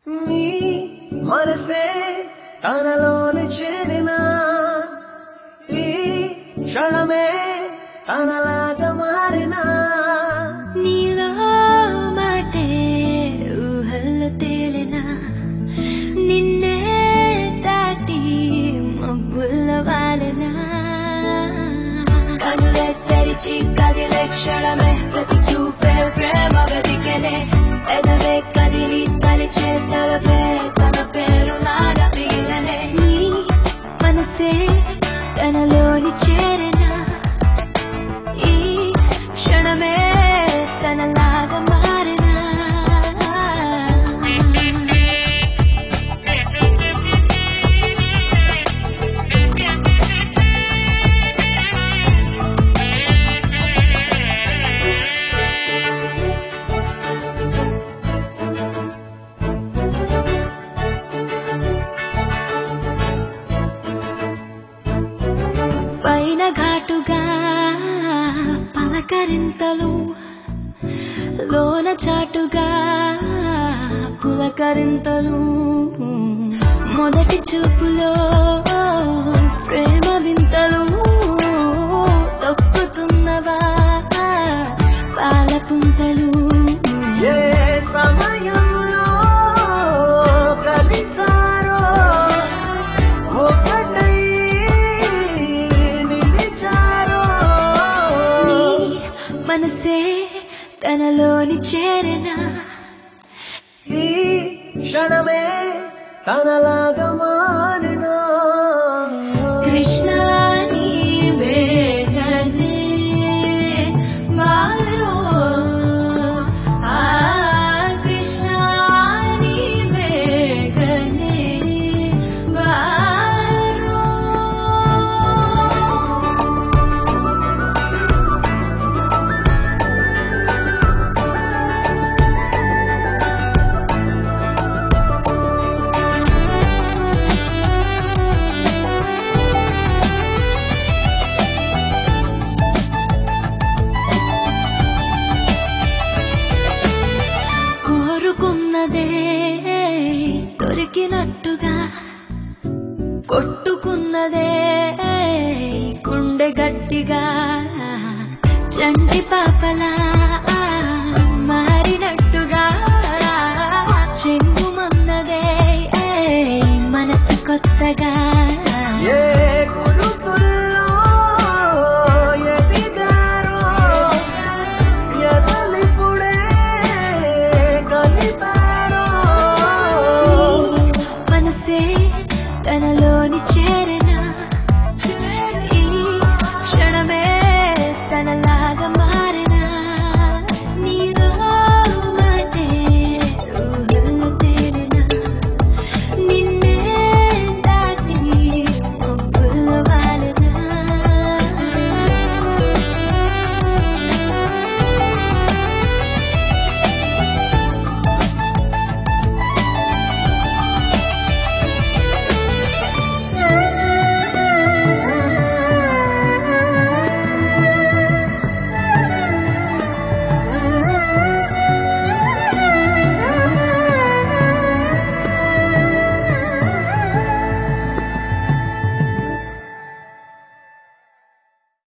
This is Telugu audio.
నీ మనసే తనలోని చేరిన ఈ క్షణమే తనలాగా మారినా నీలో మాటే ఊహల్లో తేలినా నిన్నే దాటి మబ్బుల్లో వాలినా కనులే తెరిచి కదిలే క్షణమే ప్రతి చూపే ప్రేమ వెతికెనే ఎదవే కదిలి తలిచే తలపే తన పేరు నాగా మిగిలనే నీ మనసే తనలోని చేరినా ఈ క్షణమే తనలాగా మారినా పైన ఘాటుగా పలకరింతలు లోన చాటుగా పులకరింతలు మొదటి చూపులో ప్రేమ వింతలు తొక్కుతున్నవా పాల పుంతలు ఏ సమయంలో కలిసారో ఒకటై నిలిచారో నీ మనసే తనలోని చేరినా ఈ క్షణమే తనలాగా మారినా కృష్ణ నీవేగనే మాలో ఆ కృష్ణ నీవేగనే మాలో కోరుకున్నదే దొరికినట్టుగా కొట్టుకున్నదే గుండె గట్టిగా చంటి పాపలా